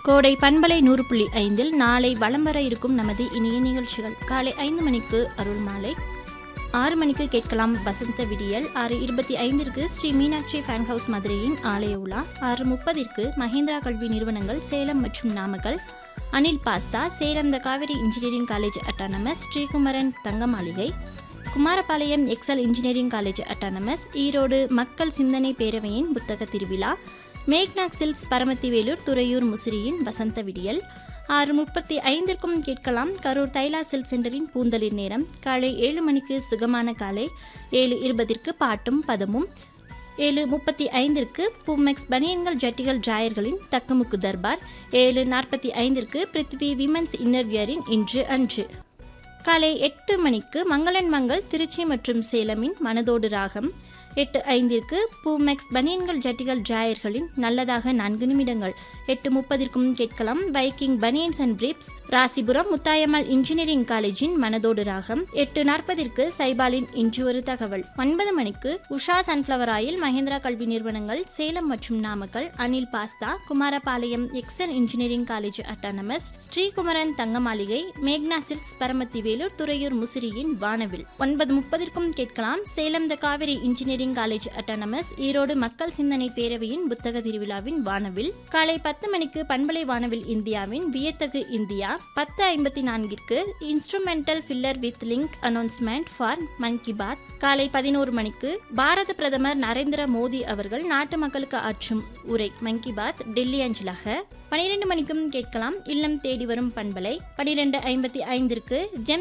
கோடை பண்பலை நூறு புள்ளி ஐந்தில் நாளை வலம் வர இருக்கும் நமது இனிய நிகழ்ச்சிகள் காலை ஐந்து மணிக்கு அருள் மாலை ஆறு மணிக்கு கேட்கலாம் வசந்த விடியல் ஆறு இருபத்தி ஐந்திற்கு ஸ்ரீ மீனாட்சி ஃபேன் ஹவுஸ் மதுரையின் ஆலய உலா ஆறு முப்பதிற்கு மஹேந்திரா கல்வி நிறுவனங்கள் சேலம் மற்றும் Namakkal Anil pasta Salem the Kaveri engineering college autonomous Srikumaran Thanga Maligai Kumarapalayam excel engineering college autonomous Erode மக்கள் சிந்தனை பேரவையின் புத்தக திருவிழா மேக்னாக் சில்க்ஸ் பரமத்திவேலூர் துறையூர் முசிறியின் வசந்த விடியல் ஆறு முப்பத்தி ஐந்திற்கும் கேட்கலாம் கரூர் தைலா சில்க் சென்டரின் பூந்தளிர் நேரம் காலை ஏழு மணிக்கு சுகமான காலை ஏழு இருபதிற்கு பாட்டும் பதமும் ஏழு முப்பத்தி ஐந்திற்கு பூமெக்ஸ் பனியன்கள் ஜட்டிகள் ஜாயர்களின் தக்குமுக்கு தர்பார் ஏழு நாற்பத்தி ஐந்திற்கு பிருத்வி விமன்ஸ் இன்னர்வியரின் இன்று அன்று காலை எட்டு மணிக்கு மங்களன் மங்கள் திருச்சி மற்றும் சேலமின் மனதோடு ராகம் எட்டு ஐந்திற்கு பூமெக்ஸ் பனியன்கள் ஜட்டிகள் ஜாயர்களின் நல்லதாக நான்கு நிமிடங்கள் எட்டு முப்பதிற்கும் கேட்கலாம் Viking banians and briefs Rasipuram Muthayammal engineering காலேஜின் மனதோடு ராகம் எட்டு நாற்பதிற்கு சைபாலின் இன்று ஒரு தகவல் ஒன்பது மணிக்கு உஷா சன்ஃப்ளவர் ஆயில் மகேந்திரா கல்வி நிறுவனங்கள் சேலம் மற்றும் Namakkal Anil pasta Kumarapalayam excel engineering college autonomous Srikumaran Thanga Maligai மேக்னா சில்க்ஸ் பரமத்தி வேலூர் துறையூர் முசிறியின் வானவில் ஒன்பது முப்பதிற்கும் கேட்கலாம் Salem the Kaveri engineering college autonomous Erode மக்கள் சிந்தனை பேரவையின் புத்தக திருவிழாவின் வானவில் காலை பத்து மணிக்கு பண்பலை வானவில் இந்தியாவின் வியத்தகு இந்தியா பத்து ஐம்பத்தி நான்கிற்கு instrumental filler with link announcement for Mann Ki Baat காலை பதினோரு மணிக்கு பாரத பிரதமர் நரேந்திர மோடி அவர்கள் நாட்டு மக்களுக்கு ஆற்றும் உரை மன் கி பாத் டெல்லி அஞ்சலாக பனிரெண்டு மணிக்கும் கேட்கலாம் இல்லம் தேடி வரும் பண்பலை பனிரெண்டு ஐம்பத்தி ஐந்திற்கு ஜெம்